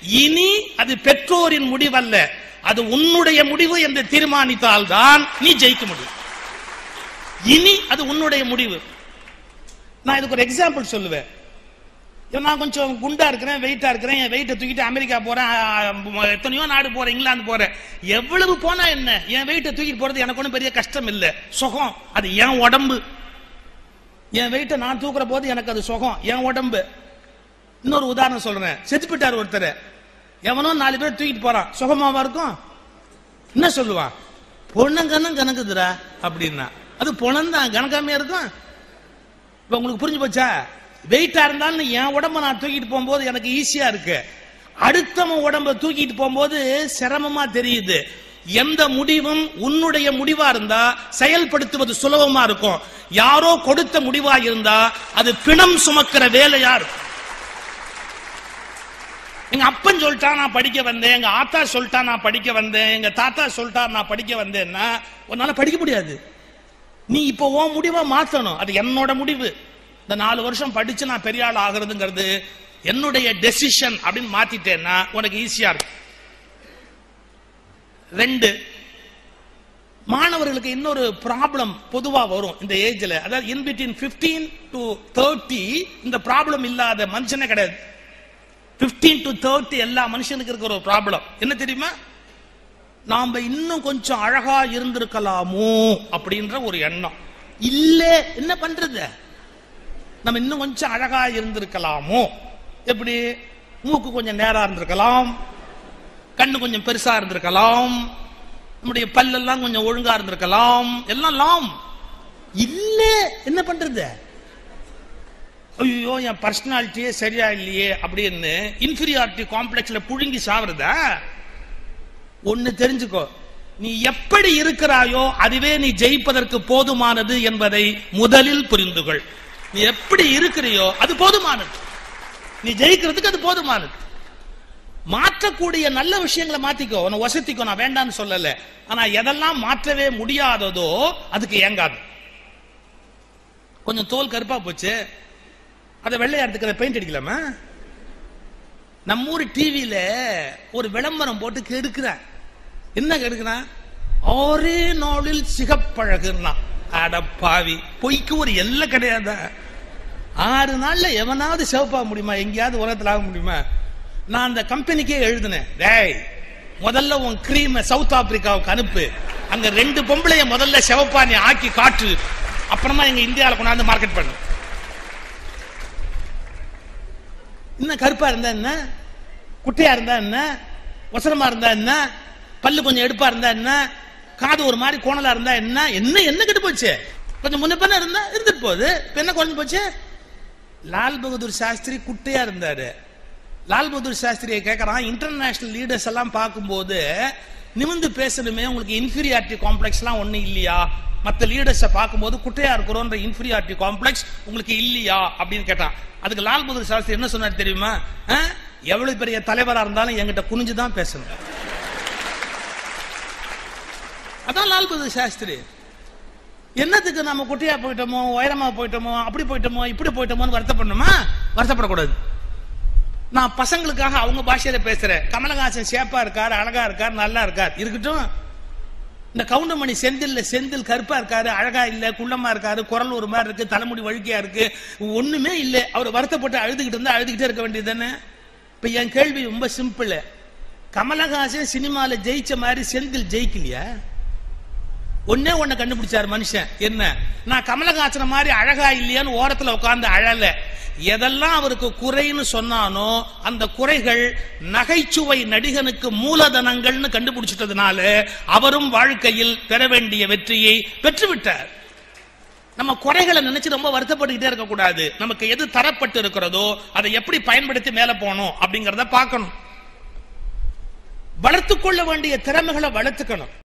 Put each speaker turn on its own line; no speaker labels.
இனி அது பெற்றோரின் முடிவல்ல அது உன்னுடைய முடிவு என்று தீர்மானித்தால் தான் நீ ஜெயிக்க முடியும் இனி அது உன்னுடைய முடிவு நான் இதுக்கு ஒரு எக்ஸாம்பிள் சொல்லுவேன் இப்ப நான் கொஞ்சம் குண்டா இருக்கிறேன் வெயிட்டா இருக்கிறேன் என் வெயிட்டை தூக்கிட்டு அமெரிக்கா போறேன் அஹ், எத்தனையோ நாடு போறேன் இங்கிலாந்து போறேன் எவ்வளவு போனா என்ன என் வெயிட்டை தூக்கிட்டு போறது எனக்கு ஒன்றும் பெரிய கஷ்டம் இல்ல சுகம் அது என் உடம்பு என் வெயிட்டை நான் தூக்குற போது எனக்கு அது சுகம் என் உடம்பு இன்னொரு உதாரணம் சொல்றேன் செத்து போயிட்டார் ஒருத்தர் எவனோ நாலு பேர் தூக்கிட்டு போறான் சுகமாவா இருக்கும் என்ன சொல்லுவான் பொண்ணங்கன்னு கணக்குதுடா அப்படின்னா அது பொணந்தான் கணக்காமையா இருக்கும் இப்ப உங்களுக்கு புரிஞ்சு போச்சா வெயிட்டா இருந்தாலும் என் உடம்ப நான் தூக்கிட்டு போகும்போது எனக்கு ஈஸியா இருக்கு அடுத்தவன் உடம்ப தூக்கிட்டு போகும்போது சிரமமா தெரியுது எந்த முடிவும் உன்னுடைய முடிவா இருந்தா செயல்படுத்துவது சுலபமா இருக்கும் யாரோ கொடுத்த முடிவா இருந்தா அது பிணம் சுமக்கிற வேலையா இருக்கும் எங்க அப்பன் சொல்லிட்டா நான் படிக்க வந்தேன் எங்க ஆத்தா சொல்லிட்டா நான் படிக்க வந்தேன் எங்க தாத்தா சொல்லிட்டா நான் படிக்க வந்தேன்னா உன்னால படிக்க முடியாது நீ இப்போ உன் முடிவை மாத்தணும் அது என்னோட முடிவு இந்த நாலு வருஷம் படிச்சு நான் பெரிய ஆள் ஆகுறதுங்கிறது என்னுடைய டெசிஷன் அப்படின்னு மாத்திட்டேன்னா உனக்கு ஈஸியா இருக்கும் ரெண்டு மாணவர்களுக்கு இன்னொரு ப்ராப்ளம் பொதுவா வரும் இந்த ஏஜ்ல அதாவது இன் பிட்வீன் 15 டு தேர்ட்டி இந்த ப்ராப்ளம் இல்லாத மனுஷனே கிடையாது 15 டு தேர்ட்டி எல்லா மனுஷனுக்கு இருக்கிற ஒரு ப்ராப்ளம் என்ன தெரியுமா நாம இன்னும் கொஞ்சம் அழகா இருந்திருக்கலாமோ அப்படின்ற ஒரு எண்ணம் இல்ல என்ன பண்றது நம்ம இன்னும் கொஞ்சம் அழகா இருந்திருக்கலாமோ எப்படி மூக்கு கொஞ்சம் நேரா இருந்திருக்கலாம் கண்ணு கொஞ்சம் பெருசா இருந்திருக்கலாம் நம்முடைய பல்லெல்லாம் கொஞ்சம் ஒழுங்கா இருந்திருக்கலாம் எல்லாம் லாம் இல்ல என்ன பண்றது ஐயோ என் பர்சனாலிட்டியே சரியா இல்லையே அப்படின்னு இன்ஃபீரியாரிட்டி காம்ப்ளெக்ஸ்ல புழுங்கி சாவுறதா ஒன்னு தெரிஞ்சுக்கோ நீ எப்படி இருக்கிறாயோ அதுவே நீ ஜெயிப்பதற்கு போதுமானது என்பதை முதலில் புரிந்து கொள் நீ எப்படி இருக்கிறியோ அது போதுமானது நீ ஜெயிக்கிறதுக்கு அது போதுமானது மாற்றக்கூடிய நல்ல விஷயங்களை மாத்திக்கோ உன்னை வசதிக்கோ நான் வேண்டாம்னு சொல்லல ஆனா எதெல்லாம் மாற்றவே முடியாததோ அதுக்கு ஏங்காது கொஞ்சம் தோல் கருப்பா போச்சு அதை வெள்ளையாடுத்துக்கிற பெயிண்ட் அடிக்கலாமா நம்ம ஊர் டிவியில ஒரு விளம்பரம் போட்டு கெடுக்கிறான் என்ன கெடுக்கிறான் ஒரே நாளில் சிகப்பழகுன்னா அட பாவி பொய்க்கு ஒரு எல்லை கிடையாதா ஆறு நாள்ல எவனாவது சிவப்பா முடியுமா எங்கேயாவது உலகத்துல ஆக முடியுமா நான் அந்த கம்பெனிக்கே எழுதினேன் டேய் முதல்ல உன் கிரீம சவுத் ஆப்பிரிக்காவுக்கு அனுப்பு அங்க ரெண்டு பொம்பளைய முதல்ல சிவப்பா நீ ஆக்கி காட்டு அப்புறமா எங்க இந்தியாவில் கொண்டாந்து மார்க்கெட் பண்ணு இன்னும் கருப்பா இருந்தா என்ன குட்டையா இருந்தா என்ன ஒசரமா இருந்தா என்ன பல்லு கொஞ்சம் எடுப்பா இருந்தா என்ன காது ஒரு மாதிரி கோணலா இருந்தா என்ன என்ன என்ன கெட்டு போச்சு கொஞ்சம் முன்ன பின்ன இருந்தா இருந்துட்டு போகுது இப்ப என்ன குறைஞ்சு போச்சு லால் பகதூர் சாஸ்திரி குட்டையா இருந்தாரு லால் பகதூர் சாஸ்திரியை கேட்கறான் இன்டர்நேஷனல் லீடர்ஸ் எல்லாம் பார்க்கும்போது நிமிந்து பேசணுமே உங்களுக்கு இன்ஃபீரியாரிட்டி காம்ப்ளெக்ஸ் எல்லாம் ஒண்ணு இல்லையா மத்த லீடர்ஸை பார்க்கும்போது குட்டையா இருக்கிறோன்ற இன்ஃபீரியாரிட்டி காம்ப்ளெக்ஸ் உங்களுக்கு இல்லையா அப்படின்னு கேட்டான் அதுக்கு லால் பகதூர் சாஸ்திரி என்ன சொன்னார் தெரியுமா அஹ், எவ்வளவு பெரிய தலைவரா இருந்தாலும் என்கிட்ட குனிஞ்சு தான் பேசணும் அதான் லால் பகதூர் சாஸ்திரி என்னத்துக்கு நம்ம குட்டியா போயிட்டோமோ உயரமா போயிட்டோமோ அப்படி போயிட்டோமோ இப்படி போயிட்டோமோன்னு வருத்தப்படணுமா வருத்தப்படக்கூடாது நான் பசங்களுக்காக அவங்க பாஷையில பேசுறேன் கமலஹாசன் சேப்பா இருக்காரு அழகா இருக்காரு நல்லா இருக்கார் இருக்கட்டும் இந்த கவுண்டமணி செந்தில்ல செந்தில் கருப்பா இருக்காரு அழகா இல்ல குள்ளமா இருக்காரு குரல் ஒரு மாதிரி இருக்கு தலைமுடி வழுக்கையா இருக்கு ஒண்ணுமே இல்ல அவர் வருத்தப்பட்டு அழுதுகிட்டு இருந்தா அழுதுகிட்டே இருக்க வேண்டியது தானே இப்ப என் கேள்வி ரொம்ப சிம்பிள் கமலஹாசன் சினிமால ஜெயிச்ச மாதிரி செந்தில் ஜெயிக்கலையா ஒன்னே ஒண்ண கண்டுபிடிச்சாரு மனுஷன் என்ன நான் கமலஹாசன மாதிரி அழகா இல்லையான்னு ஓரத்துல உட்கார்ந்து அழல எதெல்லாம் அவருக்கு குறைன்னு சொன்னானோ அந்த குறைகள் நகைச்சுவை நடிகனுக்கு மூலதனங்கள்னு கண்டுபிடிச்சிட்டதுனால அவரும் வாழ்க்கையில் பெற வேண்டிய வெற்றியை பெற்றுவிட்டார் நம்ம குறைகளை நினைச்சு ரொம்ப வருத்தப்பட்டுக்கிட்டே இருக்க கூடாது நமக்கு எது தரப்பட்டு இருக்கிறதோ அதை எப்படி பயன்படுத்தி மேல போகணும் அப்படிங்கறத பார்க்கணும் வளர்த்துக் கொள்ள வேண்டிய திறமைகளை வளர்த்துக்கணும்